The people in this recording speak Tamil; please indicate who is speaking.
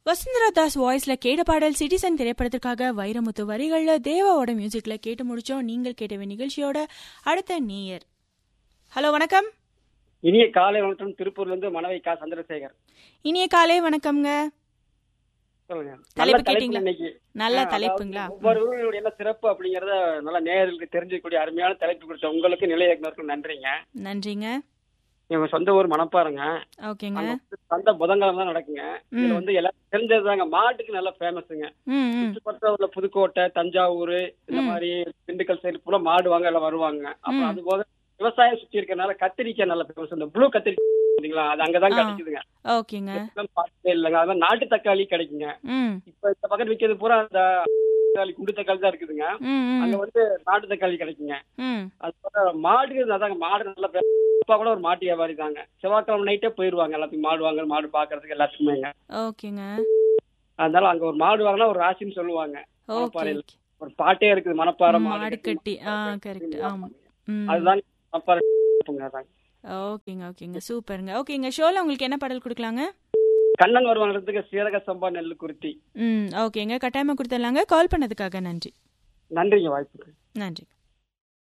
Speaker 1: வசுந்தரா தாஸ் வாய்ஸ்ல கேட்ட பாடல் சிட்டிசன் திரைப்படத்திற்காக வைரமுத்து வரிகள்ல தேவாவோட மியூசிக்ல கேட்டு முடிச்சோம் நீங்கள் கேட்டவை நிகழ்ச்சியோட அடுத்த நேயர் ஹலோ வணக்கம்
Speaker 2: இனிய காலை வணக்கம் திருப்பூர்ல இருந்து மனவை கா சந்திரசேகர்
Speaker 1: இனிய காலை வணக்கம்ங்க
Speaker 2: சொல்லுங்க நல்ல
Speaker 1: தலைப்பு
Speaker 2: தலைப்பு
Speaker 1: கேட்டீங்களா?
Speaker 2: இன்னைக்கு
Speaker 1: நல்ல
Speaker 2: ஆ,
Speaker 1: தலைப்புங்களா
Speaker 2: அதாவது ஒவ்வொரு ஊரினுடைய என்ன சிறப்பு அப்படிங்கறத நல்ல நேயர்களுக்கு தெரிஞ்சுக்கூடிய அருமையான தலைப்பு கொடுத்த உங்களுக்கு நிலைய இயக்குனருக்கும் நன்றிங்க
Speaker 1: நன்றிங்க
Speaker 2: இவங்க சொந்த ஊர் மணப்பாருங்க
Speaker 1: ஓகேங்க
Speaker 2: அங்க வந்து சந்தை புதன்கிழமை தான் நடக்குங்க இதுல
Speaker 1: ம்.
Speaker 2: வந்து எல்லாரும் தெரிஞ்சதுதாங்க மாட்டுக்கு நல்லா ஃபேமஸுங்க
Speaker 1: ம் ம்
Speaker 2: சுற்றுப்பட்ட உள்ள புதுக்கோட்டை தஞ்சாவூர் இந்த
Speaker 1: ம்.
Speaker 2: மாதிரி திண்டுக்கல் சைடு ஃபுல்லா மாடு வாங்க எல்லாம் வருவாங்க அப்புறம்
Speaker 1: ம்.
Speaker 2: அது போக விவசாயம் சுத்தி இருக்கறனால கத்திரிக்காய் நல்ல ஃபேமஸ் இந்த ப்ளூ கத்திரிக்காய் பாத்தீங்களா அது அங்கதான்
Speaker 1: ஆ.
Speaker 2: கிடைக்குதுங்க
Speaker 1: ஓகேங்க
Speaker 2: இதெல்லாம் பார்த்ததே இல்லைங்க அதான் நாட்டு தக்காளி கிடைக்குங்க
Speaker 1: ம்
Speaker 2: இப்ப இந்த பக்கம் விக்கிறது பூரா அந்த தக்காளி குண்டு தக்காளி தான் இருக்குதுங்க
Speaker 1: ம் ம்,
Speaker 2: அங்க வந்து நாட்டு தக்காளி கிடைக்குங்க
Speaker 1: ம்
Speaker 2: அது போல மாடு அதாங்க மாடு நல்ல பே- அப்பா கூட ஒரு மாட்டு வியாபாரி தாங்க செவ்வாய்க்கிழமை நைட்டே போயிருவாங்க எல்லாத்துக்கும் மாடு வாங்க மாடு பாக்குறதுக்கு எல்லாத்துக்குமேங்க
Speaker 1: ஓகேங்க
Speaker 2: அதனால அங்க ஒரு மாடு வாங்கினா ஒரு ராசின்னு சொல்லுவாங்க
Speaker 1: ஓகே
Speaker 2: மணப்பாறையில.
Speaker 1: ஓகே
Speaker 2: ஒரு பாட்டே இருக்குது மணப்பாறை
Speaker 1: மாடு கட்டி ஆ கரெக்ட் ஆமா ம்
Speaker 2: அதுதான் மணப்பாறை அதாங்க.
Speaker 1: ஓகேங்க ஓகேங்க சூப்பருங்க ஓகேங்க ஷோல உங்களுக்கு என்ன பாடல் கொடுக்கலாங்க
Speaker 2: கண்ணன் வருவாங்கிறதுக்கு சீரக சம்பா நெல்லு குருத்தி
Speaker 1: ம் ஓகேங்க கட்டாயமா கொடுத்துடலாங்க கால் பண்ணதுக்காக நன்றி
Speaker 2: நன்றிங்க வாய்ப்புக்கு
Speaker 1: நன்றி